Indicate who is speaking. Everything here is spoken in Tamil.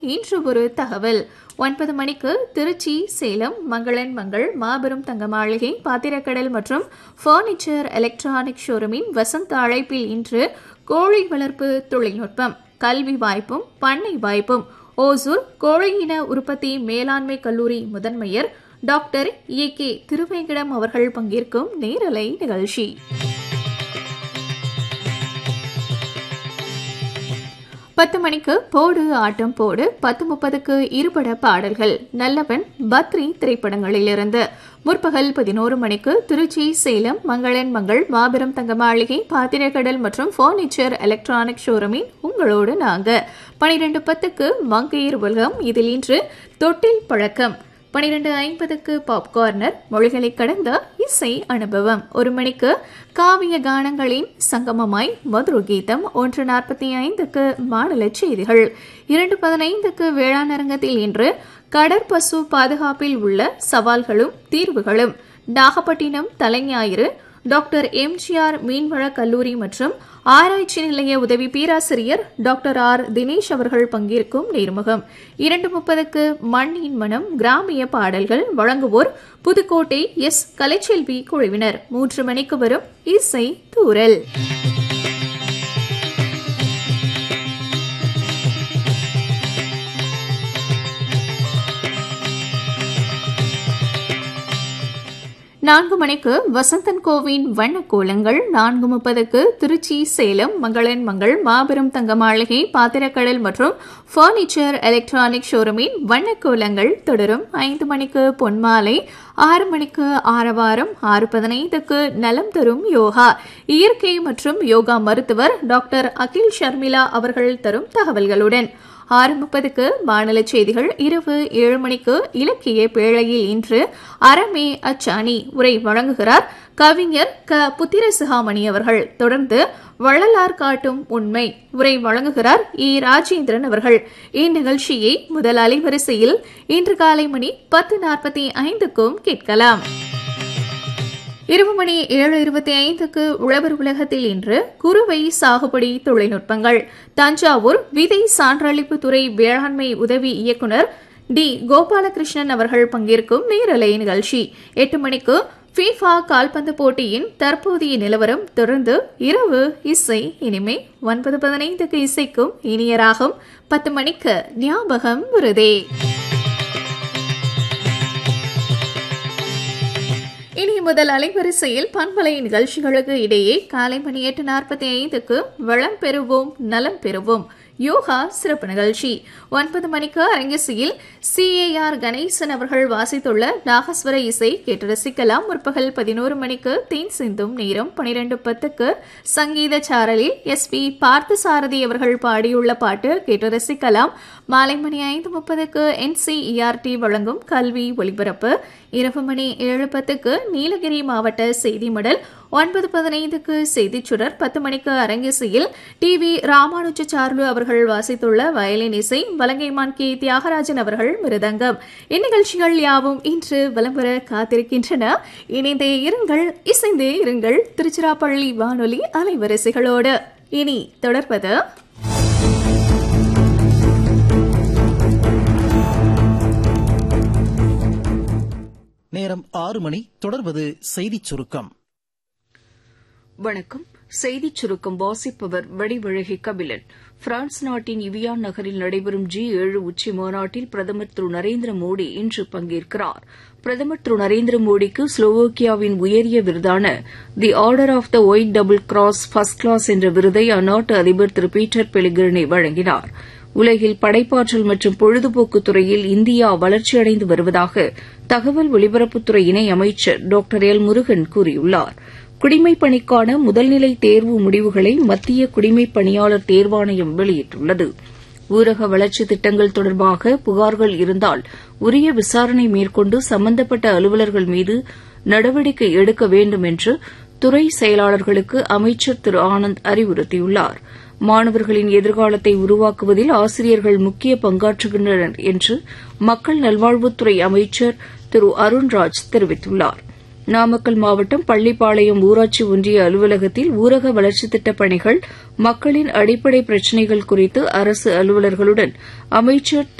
Speaker 1: இன்று ஒரு தகவல் ஒன்பது மணிக்கு திருச்சி சேலம் மங்களன் மங்கள் மாபெரும் தங்க மாளிகை பாத்திரக்கடல் மற்றும் ஃபர்னிச்சர் எலக்ட்ரானிக் ஷோரூமின் வசந்த அழைப்பில் இன்று கோழி வளர்ப்பு தொழில்நுட்பம் கல்வி வாய்ப்பும் பண்ணை வாய்ப்பும் ஓசூர் கோழி இன உற்பத்தி மேலாண்மை கல்லூரி முதன்மையர் டாக்டர் ஏ கே திருவேங்கடம் அவர்கள் பங்கேற்கும் நேரலை நிகழ்ச்சி பத்து மணிக்கு போடு ஆட்டம் போடு பத்து முப்பதுக்கு இருபட பாடல்கள் நல்லவன் பத்ரி திரைப்படங்களிலிருந்து முற்பகல் பதினோரு மணிக்கு திருச்சி சேலம் மங்களன் மங்கள் மாபெரும் தங்க மாளிகை பாத்திரக்கடல் மற்றும் ஃபர்னிச்சர் எலக்ட்ரானிக் ஷோரூமின் உங்களோடு நாங்க பனிரெண்டு பத்துக்கு மங்கையர் உலகம் இதில் இன்று தொட்டில் பழக்கம் பனிரெண்டு ஐம்பதுக்கு பாப்கார்னர் மொழிகளை கடந்த இசை அனுபவம் ஒரு மணிக்கு காவிய கானங்களின் சங்கமமாய் மதுர கீதம் ஒன்று நாற்பத்தி ஐந்துக்கு மாநில செய்திகள் இரண்டு பதினைந்துக்கு வேளாண் அரங்கத்தில் இன்று கடற்பசு பாதுகாப்பில் உள்ள சவால்களும் தீர்வுகளும் நாகப்பட்டினம் தலைஞாயிறு டாக்டர் எம்ஜிஆர் மீன்வள கல்லூரி மற்றும் ஆராய்ச்சி நிலைய உதவி பேராசிரியர் டாக்டர் ஆர் தினேஷ் அவர்கள் பங்கேற்கும் நேர்முகம் இரண்டு முப்பதுக்கு மண்ணின் மனம் கிராமிய பாடல்கள் வழங்குவோர் புதுக்கோட்டை எஸ் கலைச்செல்வி குழுவினர் மூன்று மணிக்கு வரும் இசை தூரல் நான்கு மணிக்கு வசந்தன் கோவின் வண்ணக்கோலங்கள் நான்கு முப்பதுக்கு திருச்சி சேலம் மங்களன் மங்கள் மாபெரும் தங்க மாளிகை பாத்திரக்கடல் மற்றும் ஃபர்னிச்சர் எலக்ட்ரானிக் ஷோரூமின் வண்ணக்கோலங்கள் தொடரும் ஐந்து மணிக்கு பொன்மாலை ஆறு மணிக்கு ஆரவாரம் ஆறு பதினைந்துக்கு நலம் தரும் யோகா இயற்கை மற்றும் யோகா மருத்துவர் டாக்டர் அகில் ஷர்மிளா அவர்கள் தரும் தகவல்களுடன் ஆறு முப்பதுக்கு மாநில செய்திகள் இரவு ஏழு மணிக்கு இலக்கிய பேழையில் இன்று அறமே அச்சாணி உரை வழங்குகிறார் கவிஞர் க புத்திரசிகாமணி அவர்கள் தொடர்ந்து வள்ளலார் காட்டும் உண்மை உரை வழங்குகிறார் இ ராஜேந்திரன் அவர்கள் இந்நிகழ்ச்சியை முதல் அலைவரிசையில் இன்று காலை மணி பத்து நாற்பத்தி ஐந்துக்கும் கேட்கலாம் இரவு மணி ஏழு இருபத்தி ஐந்துக்கு உழவர் உலகத்தில் இன்று குறுவை சாகுபடி தொழில்நுட்பங்கள் தஞ்சாவூர் விதை சான்றளிப்பு துறை வேளாண்மை உதவி இயக்குநர் டி கோபாலகிருஷ்ணன் அவர்கள் பங்கேற்கும் நேரலை நிகழ்ச்சி எட்டு மணிக்கு ஃபீஃபா கால்பந்து போட்டியின் தற்போதைய நிலவரம் தொடர்ந்து இரவு இசை இனிமே ஒன்பது பதினைந்துக்கு இசைக்கும் இனியராகும் பத்து மணிக்கு ஞாபகம் விருதே இனி முதல் அலைவரிசையில் பண்பலை நிகழ்ச்சிகளுக்கு இடையே காலை மணி எட்டு நாற்பத்தி ஐந்துக்கு வளம் பெறுவோம் நலம் பெறுவோம் யோகா சிறப்பு நிகழ்ச்சி ஒன்பது மணிக்கு அரங்கசியில் சிஏஆர் கணேசன் அவர்கள் வாசித்துள்ள நாகஸ்வர இசை கேட்டு ரசிக்கலாம் முற்பகல் பதினோரு மணிக்கு தேன் சிந்தும் நேரம் பனிரெண்டு பத்துக்கு சங்கீத சாரலில் எஸ் பி பார்த்தசாரதி அவர்கள் பாடியுள்ள பாட்டு கேட்டு ரசிக்கலாம் மாலை மணி ஐந்து முப்பதுக்கு என்சிஇஆர்டி வழங்கும் கல்வி ஒலிபரப்பு இரவு மணி ஏழு பத்துக்கு நீலகிரி மாவட்ட செய்தி மடல் ஒன்பது பதினைந்துக்கு செய்திச் சுடர் பத்து மணிக்கு அரங்கிசையில் டி வி ராமானுஜாச்சார்லு அவர்கள் வாசித்துள்ள வயலின் இசை வலங்கைமான் கே தியாகராஜன் அவர்கள் மிருதங்கம் இந்நிகழ்ச்சிகள் யாவும் இன்று வலம் வர காத்திருக்கின்றன இணைந்தே இருங்கள் இசைந்தே இருங்கள் திருச்சிராப்பள்ளி வானொலி அலைவரிசைகளோடு இனி தொடர்வது
Speaker 2: நேரம் ஆறு மணி தொடர்வது செய்திச் சுருக்கம்
Speaker 3: வணக்கம் செய்திச் சுருக்கம் வாசிப்பவர் வடிவழகி கபிலன் பிரான்ஸ் நாட்டின் இவியான் நகரில் நடைபெறும் ஜி ஏழு உச்சி மாநாட்டில் பிரதமர் திரு நரேந்திர மோடி இன்று பங்கேற்கிறார் பிரதமர் திரு நரேந்திர மோடிக்கு ஸ்லோவோக்கியாவின் உயரிய விருதான the Order of the White Double Cross first class என்ற விருதை அந்நாட்டு அதிபர் திரு பீட்டர் பெலிகிரினி வழங்கினார் உலகில் படைப்பாற்றல் மற்றும் பொழுதுபோக்கு துறையில் இந்தியா வளர்ச்சியடைந்து வருவதாக தகவல் ஒலிபரப்புத்துறை இணை அமைச்சர் டாக்டர் எல் முருகன் கூறியுள்ளார் குடிமைப் பணிக்கான முதல்நிலை தேர்வு முடிவுகளை மத்திய குடிமைப் பணியாளர் தேர்வாணையம் வெளியிட்டுள்ளது ஊரக வளர்ச்சித் திட்டங்கள் தொடர்பாக புகார்கள் இருந்தால் உரிய விசாரணை மேற்கொண்டு சம்பந்தப்பட்ட அலுவலர்கள் மீது நடவடிக்கை எடுக்க வேண்டும் என்று துறை செயலாளர்களுக்கு அமைச்சர் திரு ஆனந்த் அறிவுறுத்தியுள்ளார் மாணவர்களின் எதிர்காலத்தை உருவாக்குவதில் ஆசிரியர்கள் முக்கிய பங்காற்றுகின்றனர் என்று மக்கள் நல்வாழ்வுத்துறை அமைச்சர் திரு அருண்ராஜ் தெரிவித்துள்ளார் நாமக்கல் மாவட்டம் பள்ளிப்பாளையம் ஊராட்சி ஒன்றிய அலுவலகத்தில் ஊரக வளர்ச்சித் திட்டப் பணிகள் மக்களின் அடிப்படை பிரச்சினைகள் குறித்து அரசு அலுவலர்களுடன் அமைச்சர்